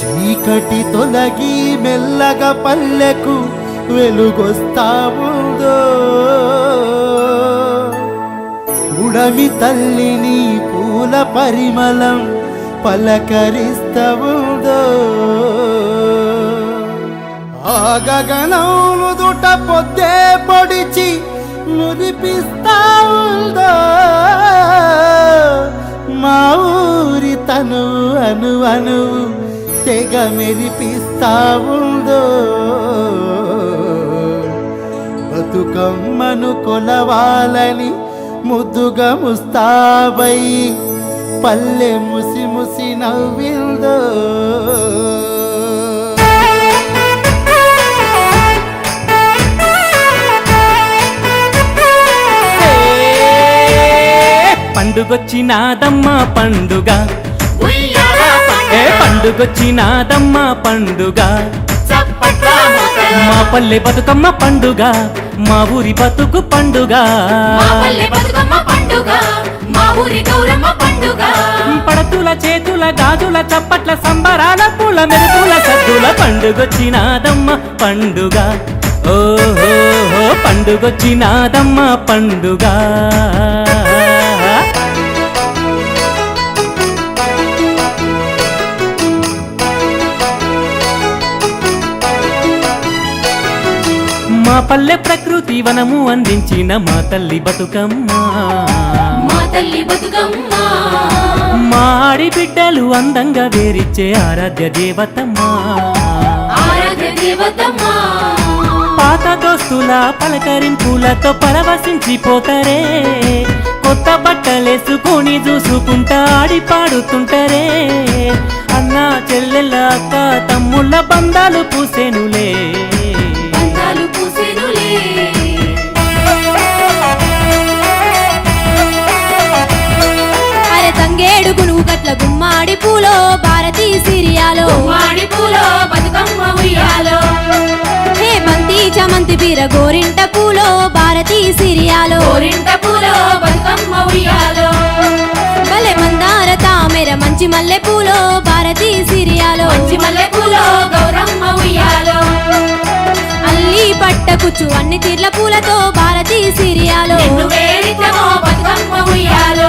చీకటి తొలగి మెల్లగా పల్లెకు వెలుగొస్తా ఉందో ఉడమి తల్లిని పూల పరిమళం పలకరిస్తా ఉందో ఆ గగనములు దుట పొద్దే పొడిచి మురిపిస్తా ఉందో మా ఊరి తను అను అను తెగ మెరిపిస్తా ఉందో బతుకమ్మను కొలవాలని ముద్దుగా ముస్తాబై పల్లె ముసి ముసి నవ్విందో పండుగొచ్చినాదమ్మ పండుగ ఉయ్యాల ఏ పండుగొచ్చినాదమ్మ పండుగ చప్పట్ల మోతలు. మా పల్లె బతుకమ్మ పండుగ మా ఊరి బతుకు పండుగ మా పల్లె బతుకమ్మ పండుగ మా ఊరి గౌరమ్మ పండుగ పడతుల చేతుల గాజుల చప్పట్ల సంబరాల పూల మెరుపుల సద్దుల పండుగొచ్చినాదమ్మ పండుగ ఓహో పండుగొచ్చినాదమ్మ పండుగ మా పల్లె ప్రకృతి వనము అందించిన మా తల్లి బతుకమ్మ మా తల్లి బతుకమ్మ మా ఆడిబిడ్డలు అందంగా వేరిచ్చే ఆరాధ్య దేవతమ్మ ఆరాధ్య దేవతమ్మ పాత దోస్తుల పలకరింపులతో పరవశించిపోతారే కొత్త బట్టలేసుకొని చూసుకుంటా ఆడి పాడుతుంటారే అన్న చెల్లెళ్ళ అక్క తమ్ముళ్ళ బంధాలు పూసెనులే బంధాలు పూసెనులే అరే తంగేడు గునుగు గట్ల గుమ్మాడి పూలో భారతీ సిరియాలో మాడి పూలో బతుకమ్మ ఉయ్యాలో హే బంతి చమంతి బీర గోరింట పూలో భారతీ సిరియాలో కోరింట పూలో బతుకమ్మ ఉయ్యాలో భలే మందార తామెర మంచి మల్లె పూలో భారతీ సిరియాలో మంచి మల్లె పూలో గౌరమ్మ ఉయ్యాలో అల్లి పట్టకుచ్చు అన్ని తీర్ల పూలతో భారతీ సిరియాలో నిన్ను వేడితమో బతుకమ్మ ఉయ్యాలో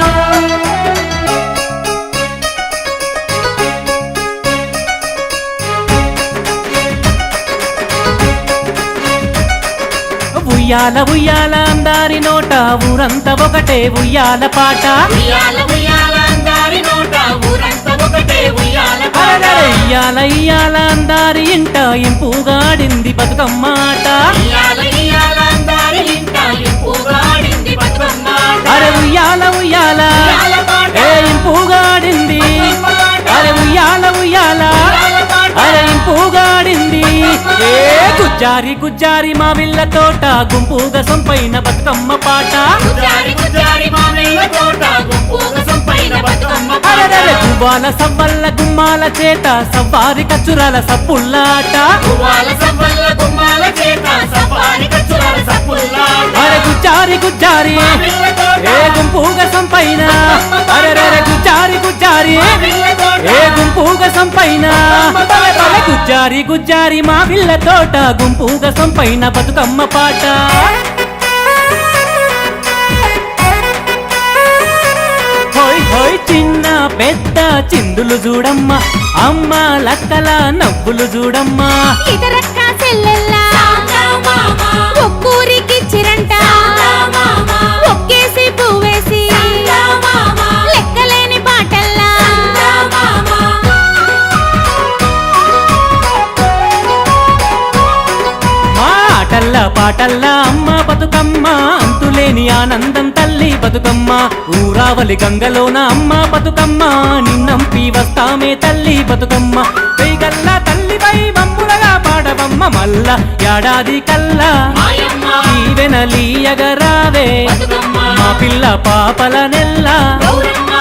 ఉయ్యాల ఉయ్యాల అందారి నోట ఊరంతా ఒకటే ఉయ్యాల పాట ఉయ్యాల ఉయ్యాల అందారి నోట ఊరంతా ఒకటే ఉయ్యాల పాట. అరెరెరె, ఇయ్యాల ఇయ్యాల అందారి ఇంట ఇంపుగాడింది బతుకమ్మ ఆట ఉయ్యాల ఉయ్యాల అందారి ఇంట ఇంపుగా ఆడింది బతుకమ్మ ఆట. అరే ఉయ్యాల ఉయ్యాల ఉయ్యాల పాట. ఏ ఇంపుగాడింది అరే ఉయ్యాల ఉయ్యాల ఉయ్యాల పాట. అరే ఇంపుగాడింది ఏ గుజ్జారి గుజ్జారి మా విల్ల తోట గుంపుగా సొంపైన బతుకమ్మ పాట గుజ్జారి గుజ్జారి మామిళ్ళ తోట గుంపుగా సొంపైన బతుకమ్మ పాట. అరెరెరె, గువ్వాల సవ్వల్ల గుమ్మాల చేత సవ్వారి కచ్చురాల సప్పుల్లాట గువ్వాల సవ్వల్ల గుమ్మాల చేత సఫారి కచ్చురాల సప్పుల్లాట. అరే గుజ్జారి గుజ్జారి మామిళ్ళ తోట. ఏ గుంపుగా సంపైన అరెరెరె గుజ్జారి గుజ్జారి మామిళ్ళ తోట. ఏ గుంపుగా సంపైన బలె బలె గుజ్జారి గుజ్జారి మా పిల్ల తోట గుంపుగా సంపైన బతుకమ్మ పాట హోయ్ హోయ్ చిన్న పెద్ద చిందులు చూడమ్మ అమ్మ లక్కల నవ్వులు చూడమ్మా ఇతరక్క చెల్లెల్లా సాంగా మామ. ఒక్కూరికి చిరంట సాంగా మామ. ఒక్కేసి పువ్వేసి సాంగా మామ. లెక్కలేని పాటల్లా సాంగా మామ. మా ఆటల్లా పాటల్లా అమ్మ బతుకమ్మ అంతులేని ఆనందం తల్లి బతుకమ్మ ఊరావలి గంగలోన అమ్మ బతుకమ్మ నిన్నంపి వస్తామే తల్లి బతుకమ్మ పైగల్లా తల్లిపై మమ్ములగా పాడవమ్మ మల్ల ఏడాది కల్లా మాయమ్మ. ఈవెనలీయగరావే బతుకమ్మ. మా పిల్ల పాపల నెల్ల గౌరమ్మ.